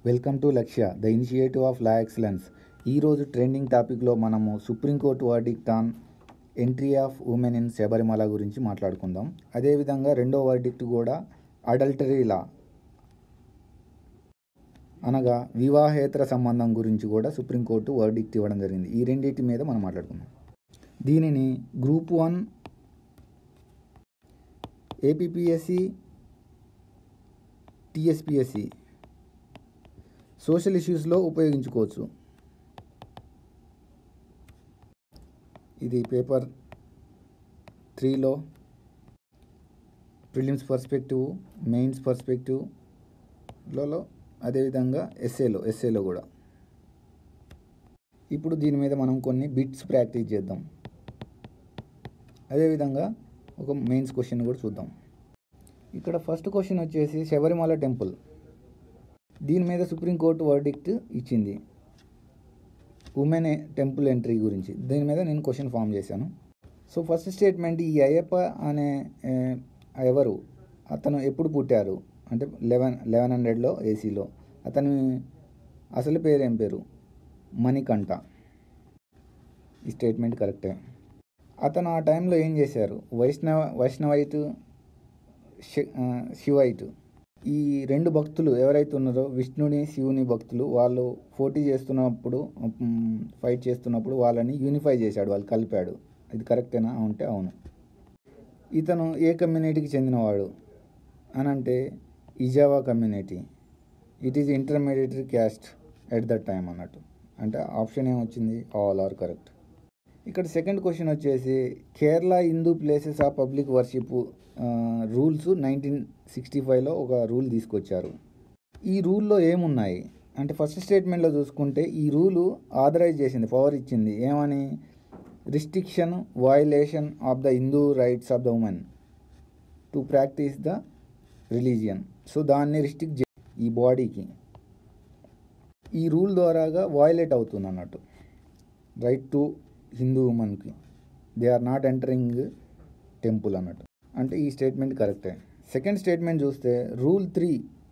welcome to Lakshya the initiative of law excellence ఈరోజు trending టాపిక్లో మనము supreme court verdict on entry of women in Sabarimala గురించి మాట్లాడుకుందాం అదేవిధంగా రెండో వర్డిక్ట్ కూడా అడల్టరీ లా అనగా వివాహేతర సంబంధం గురించి కూడా సుప్రీంకోర్టు వర్డిక్ట్ ఇవ్వడం జరిగింది ఈ రెండింటి మీద మనం మాట్లాడుకుందాం దీనిని group one APPSC TSPSC social ఇష్యూస్లో ఉపయోగించుకోవచ్చు ఇది పేపర్ త్రీలో ప్రిలిమ్స్ పర్స్పెక్టివ్ మెయిన్స్ పర్స్పెక్టివ్లలో అదేవిధంగా ఎస్ఏలో ఎస్ఏలో కూడా ఇప్పుడు దీని మీద మనం కొన్ని బిట్స్ ప్రాక్టీస్ చేద్దాం అదేవిధంగా ఒక మెయిన్స్ క్వశ్చన్ కూడా చూద్దాం ఇక్కడ ఫస్ట్ క్వశ్చన్ వచ్చేసి శబరిమల టెంపుల్ దీని మీద సుప్రీంకోర్టు వర్డిక్ట్ ఇచ్చింది ఉమెన్ టెంపుల్ ఎంట్రీ గురించి దీని మీద నేను క్వశ్చన్ ఫామ్ చేశాను సో ఫస్ట్ స్టేట్మెంట్ ఈ అయ్యప్ప అనే ఏ, ఎవరు అతను ఎప్పుడు పుట్టారు అంటే లెవెన్ లెవెన్ హండ్రెడ్లో ఏసీలో అతని అసలు పేరు ఏం పేరు మణికంఠ ఈ స్టేట్మెంట్ కరెక్టే అతను ఆ టైంలో ఏం చేశారు వైష్ణవ వైష్ణవైట్ శి- ఆ, శివైట్ ఈ రెండు భక్తులు ఎవరైతే ఉన్నారో విష్ణుని శివుని భక్తులు వాళ్ళు పోటీ చేస్తున్నప్పుడు మ్, ఫైట్ చేస్తున్నప్పుడు వాళ్ళని యూనిఫై చేశాడు వాళ్ళు కలిపాడు ఇది కరెక్టేనా అంటే అవును ఇతను ఏ కమ్యూనిటీకి చెందినవాడు అని అంటే Ezhava community it is intermediary caste at that time అన్నట్టు అంటే ఆప్షన్ ఏమొచ్చింది ఆల్ ఆర్ కరెక్ట్ ఇక్కడ సెకండ్ క్వశ్చన్ వచ్చేసి Kerala Hindu places of public worship rules nineteen sixty ఫైవ్లో ఒక రూల్ తీసుకొచ్చారు ఈ రూల్లో ఏమున్నాయి అంటే ఫస్ట్ స్టేట్మెంట్లో చూసుకుంటే ఈ రూలు ఆథరైజ్ చేసింది పవర్ ఇచ్చింది ఏమని restriction violation of the Hindu rights of the women to practise the religion so దాన్ని రిస్ట్రిక్ట్ చే ఈ బాడీకి ఈ రూల్ ద్వారాగా వయలేట్ అవుతుంది అన్నట్టు రైట్ టు హిందూ ఉమెన్కి they are not entering temple అన్నట్టు అంటే ఈ స్టేట్మెంట్ కరెక్టే సెకండ్ స్టేట్మెంట్ చూస్తే రూల్ త్రీ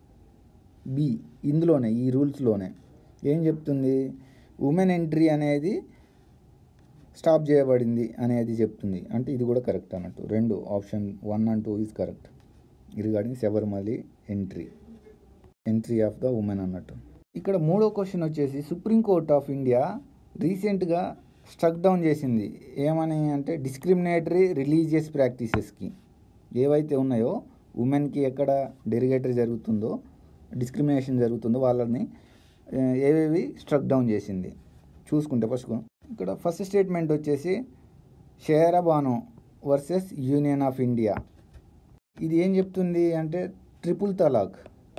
బి ఇందులోనే ఈ రూల్స్లోనే ఏం చెప్తుంది ఉమెన్ ఎంట్రీ అనేది స్టాప్ చేయబడింది అనేది చెప్తుంది అంటే ఇది కూడా కరెక్ట్ అన్నట్టు రెండు option one and two is correct regarding Sabarimala entry entry of the women అన్నట్టు ఇక్కడ మూడో క్వశ్చన్ వచ్చేసి సుప్రీంకోర్ట్ ఆఫ్ ఇండియా రీసెంట్గా స్ట్రక్ డౌన్ చేసింది ఏమని అంటే డిస్క్రిమినేటరీ రిలీజియస్ ప్రాక్టీసెస్కి ఏవైతే ఉన్నాయో ఉమెన్కి ఎక్కడ డెరిగేటరీ జరుగుతుందో డిస్క్రిమినేషన్ జరుగుతుందో వాళ్ళని ఆ, ఏవేవి స్ట్రక్ డౌన్ చేసింది చూసుకుంటే ఫస్ట్ ఇక్కడ ఫస్ట్ స్టేట్మెంట్ వచ్చేసి Shayara Bano versus union of India ఇది ఏం చెప్తుంది అంటే ట్రిపుల్ తలాక్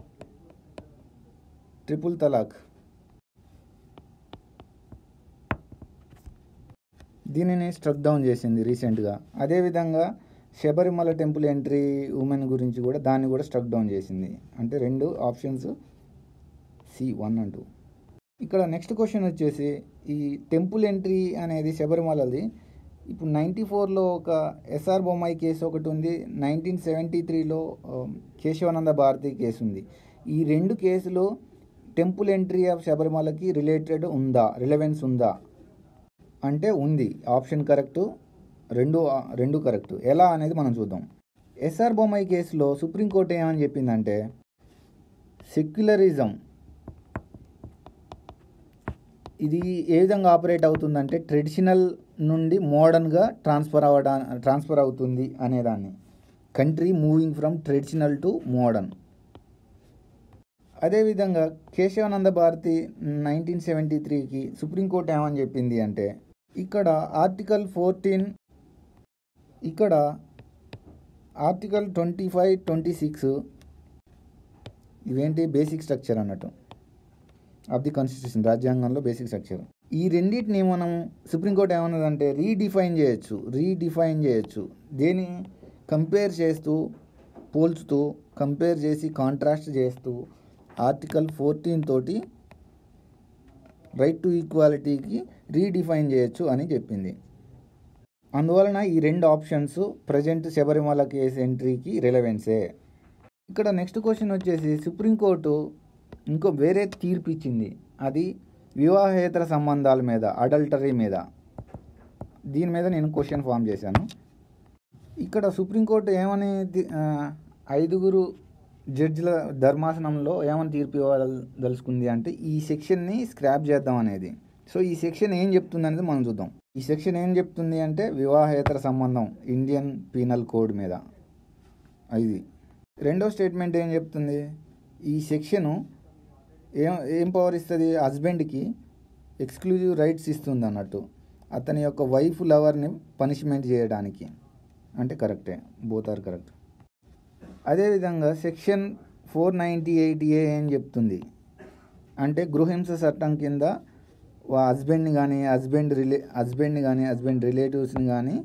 ట్రిపుల్ తలాక్ దీనిని స్ట్రక్ డౌన్ చేసింది రీసెంట్గా అదేవిధంగా శబరిమల టెంపుల్ ఎంట్రీ ఉమెన్ గురించి కూడా దాన్ని కూడా స్ట్రక్ డౌన్ చేసింది అంటే రెండు options C one and two ఇక్కడ నెక్స్ట్ క్వశ్చన్ వచ్చేసి ఈ టెంపుల్ ఎంట్రీ అనేది శబరిమలది ఇప్పుడు నైంటీ ఫోర్లో ఒక ఎస్ఆర్ బొమ్మాయి కేసు ఒకటి ఉంది నైన్టీన్ సెవెంటీ త్రీలో కేశవానంద భారతి కేసు ఉంది ఈ రెండు కేసులు టెంపుల్ ఎంట్రీ ఆఫ్ శబరిమలకి రిలేటెడ్ ఉందా రిలవెన్స్ ఉందా అంటే ఉంది ఆప్షన్ కరెక్ట్ రెండు రెండు కరెక్ట్ ఎలా అనేది మనం చూద్దాం ఎస్ఆర్ బొమ్మాయి కేసులో సుప్రీంకోర్టు ఏమని చెప్పిందంటే సెక్యులరిజం ఇది ఏ విధంగా ఆపరేట్ అవుతుందంటే ట్రెడిషనల్ నుండి మోడర్న్గా ట్రాన్స్ఫర్ అవ్వడా ట్రాన్స్ఫర్ అవుతుంది అనేదాన్ని country moving from traditional to modern అదేవిధంగా కేశవానంద భారతి నైన్టీన్ సెవెంటీ త్రీకి సుప్రీంకోర్టు ఏమని చెప్పింది అంటే ఇక్కడ ఆర్టికల్ ఫోర్టీన్ ఇక్కడ article twenty five twenty six ఇవేంటి బేసిక్ స్ట్రక్చర్ అన్నట్టు ఆఫ్ ది కాన్స్టిట్యూషన్ రాజ్యాంగంలో బేసిక్ స్ట్రక్చర్ ఈ రెండింటిని మనం సుప్రీంకోర్టు ఏమన్నదంటే రీడిఫైన్ చేయొచ్చు రీడిఫైన్ చేయొచ్చు దేని కంపేర్ చేస్తూ పోల్చుతూ కంపేర్ చేసి కాంట్రాస్ట్ చేస్తూ ఆర్టికల్ ఫోర్టీన్ తోటి రైట్ టు ఈక్వాలిటీకి రీడిఫైన్ చేయొచ్చు అని చెప్పింది అందువలన ఈ రెండు ఆప్షన్స్ ప్రజెంట్ శబరిమల కేసు ఎంట్రీకి రిలవెన్సే ఇక్కడ నెక్స్ట్ క్వశ్చన్ వచ్చేసి సుప్రీంకోర్టు ఇంకో వేరే తీర్పు ఇచ్చింది అది వివాహేతర సంబంధాల మీద అడల్టరీ మీద దీని మీద నేను క్వశ్చన్ ఫామ్ చేశాను ఇక్కడ సుప్రీంకోర్టు ఏమని తి- ఆ, ఐదుగురు జడ్జిల ధర్మాసనంలో ఏమని తీర్పు ఇవ్వదలుచుకుంది అంటే ఈ సెక్షన్ని స్క్రాప్ చేద్దాం అనేది సో ఈ సెక్షన్ ఏం చెప్తుంది అనేది మనం చూద్దాం ఈ సెక్షన్ ఏం చెప్తుంది అంటే వివాహేతర సంబంధం ఇండియన్ పీనల్ కోడ్ మీద ఇది రెండో స్టేట్మెంట్ ఏం చెప్తుంది ఈ సెక్షను ఏం ఏం పవర్ ఇస్తుంది హస్బెండ్కి ఎక్స్క్లూజివ్ రైట్స్ ఇస్తుంది అన్నట్టు అతని యొక్క వైఫ్ లవర్ని పనిష్మెంట్ చేయడానికి అంటే కరెక్టే బోత్ ఆర్ కరెక్ట్ అదేవిధంగా section four ninety eight A ఏం చెప్తుంది అంటే గృహింస చట్టం కింద వా హస్బెండ్ని కానీ హస్బెండ్ రిలే హస్బెండ్ని కానీ హస్బెండ్ రిలేటివ్స్ని కానీ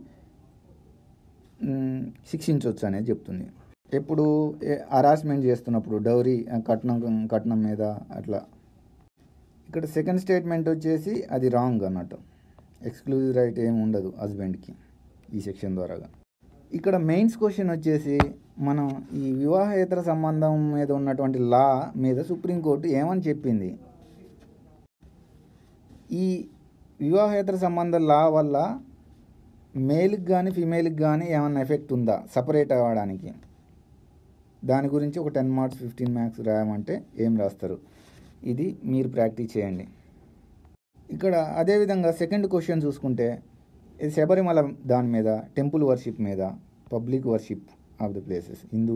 మ్, శిక్షించవచ్చు అనేది చెప్తుంది ఎప్పుడు హరాస్మెంట్ చేస్తున్నప్పుడు డౌరీ ఆ, కట్నం కట్నం మీద అట్లా ఇక్కడ సెకండ్ స్టేట్మెంట్ వచ్చేసి అది రాంగ్ అన్నట్టు ఎక్స్క్లూజివ్ రైట్ ఏమి ఉండదు హస్బెండ్కి ఈ సెక్షన్ ద్వారాగా ఇక్కడ మెయిన్స్ క్వశ్చన్ వచ్చేసి మనం ఈ వివాహేతర సంబంధం మీద ఉన్నటువంటి లా మీద సుప్రీంకోర్టు ఏమని చెప్పింది ఈ వివాహేతర సంబంధ లా వల్ల మేల్కి కానీ ఫీమేల్కి కానీ ఏమన్నా ఎఫెక్ట్ ఉందా సపరేట్ అవ్వడానికి దాని గురించి ఒక టెన్ మార్క్స్ ఫిఫ్టీన్ మార్క్స్ రాయమంటే ఏం రాస్తారు ఇది మీరు ప్రాక్టీస్ చేయండి ఇక్కడ అదేవిధంగా సెకండ్ క్వశ్చన్ చూసుకుంటే ఇది శబరిమల దాని మీద టెంపుల్ వర్షిప్ మీద public worship of the places Hindu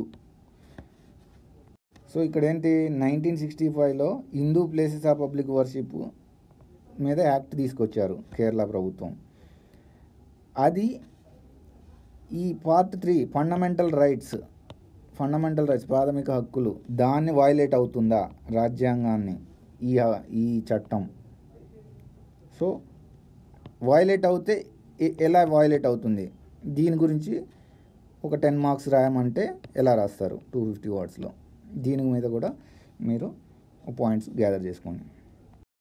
so ఇక్కడ ఏంటి నైన్టీన్ సిక్స్టీ ఫైవ్లో Hindu places of public worship మీద యాక్ట్ తీసుకొచ్చారు కేరళ ప్రభుత్వం అది ఈ part three fundamental rights fundamental rights ప్రాథమిక హక్కులు దాన్ని వయలేట్ అవుతుందా రాజ్యాంగాన్ని ఈ ఈ చట్టం సో వయలేట్ అవుతే ఎ- ఎలా వయలేట్ అవుతుంది దీని గురించి ఒక టెన్ మార్క్స్ రాయమంటే ఎలా రాస్తారు టూ ఫిఫ్టీ వర్డ్స్లో దీని మీద కూడా మీరు పాయింట్స్ గ్యాదర్ చేసుకోండి